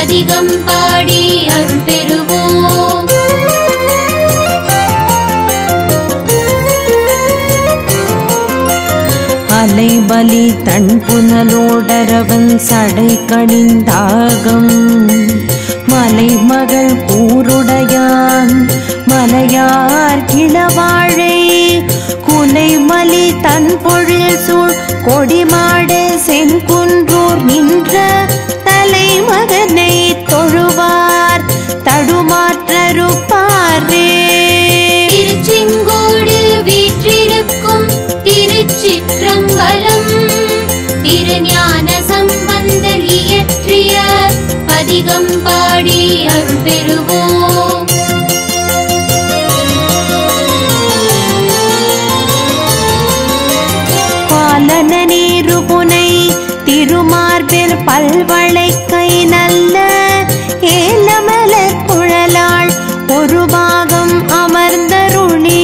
பதிகம் பாடி அருள் பெறுவோம் அலைபலி தன் புனலோடரவன் சடை கணிந்தாகம் மலைமகள் கூருடையான் மலையார் கிளவாழை குலைமலி தன் பொழில் சூழ் கொடிமாட செங்குன்றூர் நின்ற தலைமகனை தொழுவார் தடுமாற்றருப்பாரே திருச்செங்கோடு வீற்றிருக்கும் திருச்சிற்றம்பலம் திருஞான சம்பந்தர் இயற்றிய பதிகம் பாடி அருள் பெறுவோம் பாலன நீரு புனை திருமார்பில் பல்வளை கை நல்ல ஏலமலர் குழலாள் ஒரு பாகம் அமர்ந்தருளி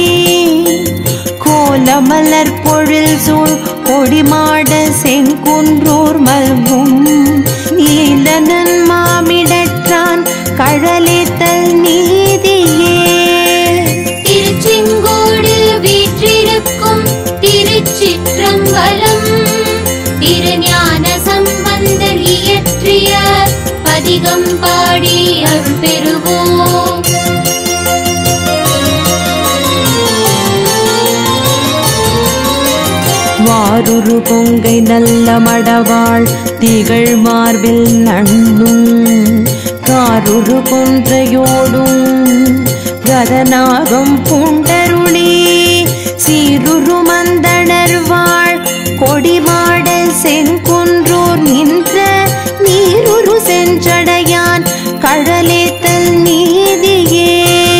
கோலமலர் பொழில் சூழ் கொடிமாட செங்குன்றூர் மல்கும் நீலனன் மாமிடற்றான் கழலேத்தல் நீதியே திருச்செங்கோடு வீற்றிருக்கும் திருச்சிற்றம்பலம் திருஞான சம்பந்தர் இயற்றிய பதிகம் பாடி அருள் பெறுவோம் வாருரு பொங்கை நல்ல மடவாள் திகழ் மார்பில் நண்ணும் காருரு கொன்றையோடும் கதநாகம் பூண்டருளி சீருரு மந்தணர் வாழ் கொடிமாட செங்குன்றூர் நின்ற நீருரு சென்றடையான் கழலேத்தல் நீதியே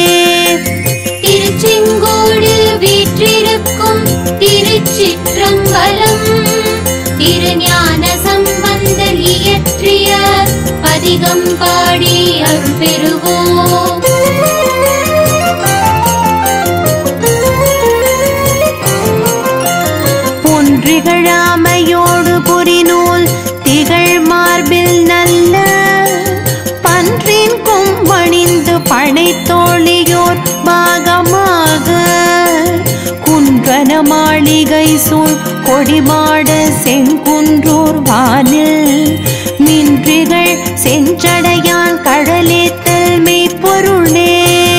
திருச்செங்கோடு வீற்றிருக்கும் திருச்சிற்றம்பலம் திருஞான சம்பந்தர் இயற்றிய பதிகம் பாடி அருள் பெறுவோம் பொன்றிகழாமையோடு புரிநூல் திகழ் மார்பில் நல்ல பன்றின் கொம்பணிந்து படைத்தோழியோர் பாகமாக குன்றன மாளிகை சூழ் கொடிமாட செங்குன்றூர் வானில் மின்றிகள் செஞ்சடையான் கடலேத்தல் மெய்ப்பொருளே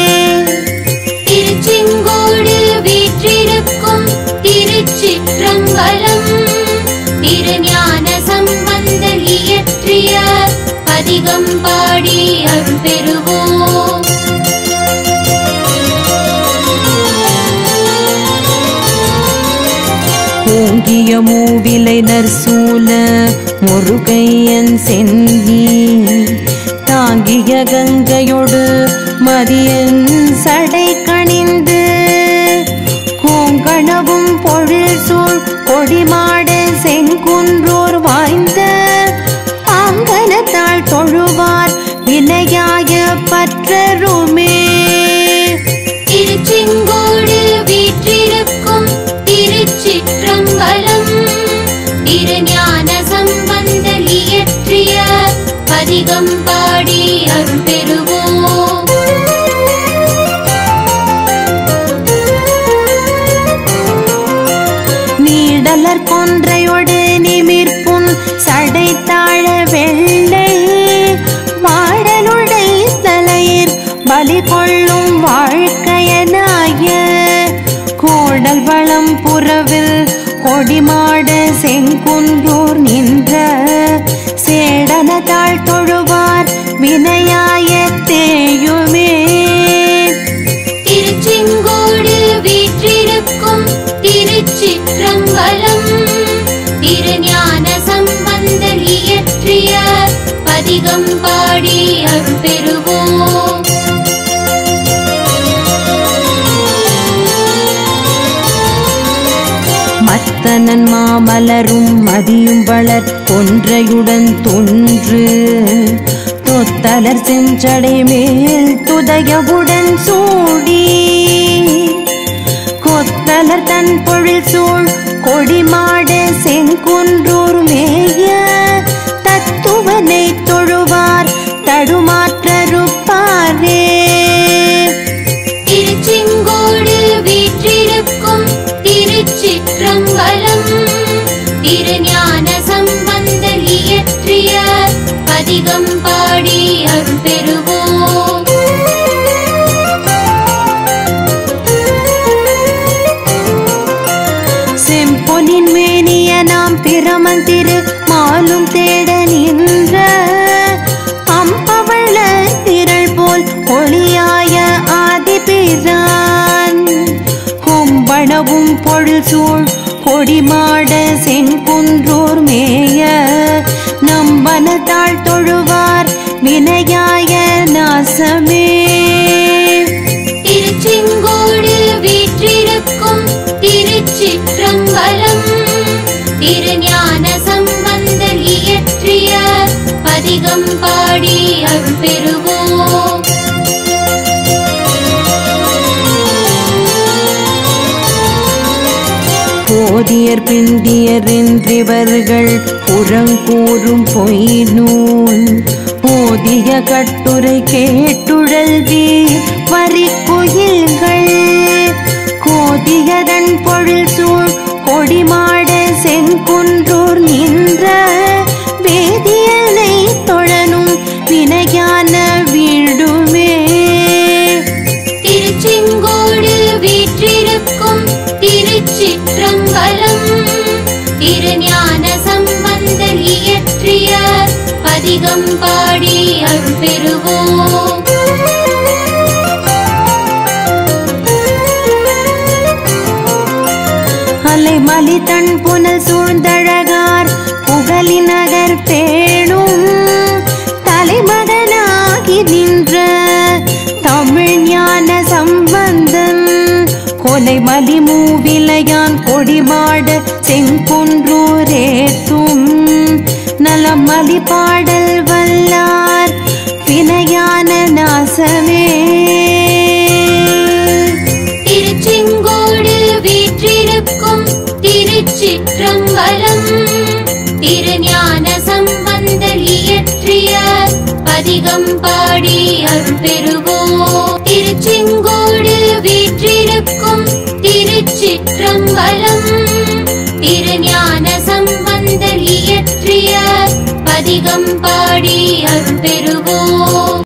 திருச்செங்கோடு வீற்றிருக்கும் திருச்சிற்றம்பலம் திருஞான சம்பந்தர் இயற்றிய பதிகம் பாடி அருள் பெறுவோம் ஓங்கிய மூவிலை நற்சூல முருகையன் செங்கி தாங்கிய கங்கையொடு மதியன் சடை கணிந்து கோங்கணவும் பொழில் சூழ் கொடிமாட செங்குன்றோர் வாய்ந்த ஆங்கனத்தாள் தொழுவார் வினையாய பற்றருமே திருச்செங்கோடு வீற்றிருக்கும் திருச்சிற்றம்பலம் திருஞான சம்பந்தர் இயற்றிய பதிகம் பாடி அருள் பெறுவோம் நீடலர் கொன்றையொடு நிமிர்ப்புன் சடை தாழ வெள்ளை மாடலுடை தலையர் பலி கொள்ளும் வாழ்க்கையனாய கோடல் வளம் புறவில் கொடிமாட செங்குன்றூர் நின்ற சேடன தாழ் தொழுவார் வினையாய தேயுமே திருச்செங்கோடு வீற்றிருக்கும் திருச்சிற்றம்பலம் திருஞான சம்பந்தர் இயற்றிய பதிகம் பாடி அருள் பெறுவோம் மத்தனன் மாமலரும் மதியும் வளர் கொன்றையுடன் தொன்று தொத்தலர் செஞ்சடை மேல் துதயவுடன் சூடி கொத்தலர் தன் பொழில் சூழ் கொடிமாட செங்குன்றூர் மேய தத்துவனை தொழுவார் தட பதிகம் பாடி அருள் பெறுவோம் செம்பொனின் மேனிய நாம் பிரமந்திரு மாலும் தேட நின்ற அம்பவள திரள் போல் ஒளியாய ஆதிபிரான் கொம்பளவும் பொருள் சூழ் கொடிமாட செங்குன்றூர் மேய நம்பனத்தாள் தொழுவார் வினையாய நாசமே திருச்செங்கோடு வீற்றிருக்கும் திருச்சிற்றம்பலம் திருஞான சம்பந்தர் இயற்றிய பதிகம் பாடி அருள் பெறுவோம் போதியர் பிந்தியர் என்றிவர்கள் புறங்கூறும் பொய் நூல் போதிய கட்டுரை கேட்டுழல்வி வரிக்குயில்கள் கோதியதன் பொருள் சூழ் கொடிமாட செங்குன்றூர் நின்ற வேதியனை தொழனும் வினையான வீடுமே திருச்செங்கோடு வீற்றிருக்கும் திருச்சிற்றம்பலம் திருஞான சம்பந்தர் இயற்றிய பதிகம் பாடி அருள் பெறுவோம் அலைமலி தன் புனல் சூழ்ந்தழகார் புகழி நகர் பேணும் தலைமகனாகி நின்ற தமிழ் ஞான சம்பந்தன் கொலை மலி மூவிலையான் கொடிமாட செங்குன்றூரேத்தும் நலமலி பாடல் வல்லார் வினையான நாசமே திருச்செங்கோடு வீற்றிருக்கும் திருச்சிற்றம்பலம் திருஞான சம்பந்தர் இயற்றிய பதிகம் பாடி அருள் பெறுவோம் திருச்செங்கோடு வீற்றிருக்கும் திருச்சிற்றம்பலம் திருஞான சம்பந்தர் இயற்றிய பதிகம் பாடி அருள்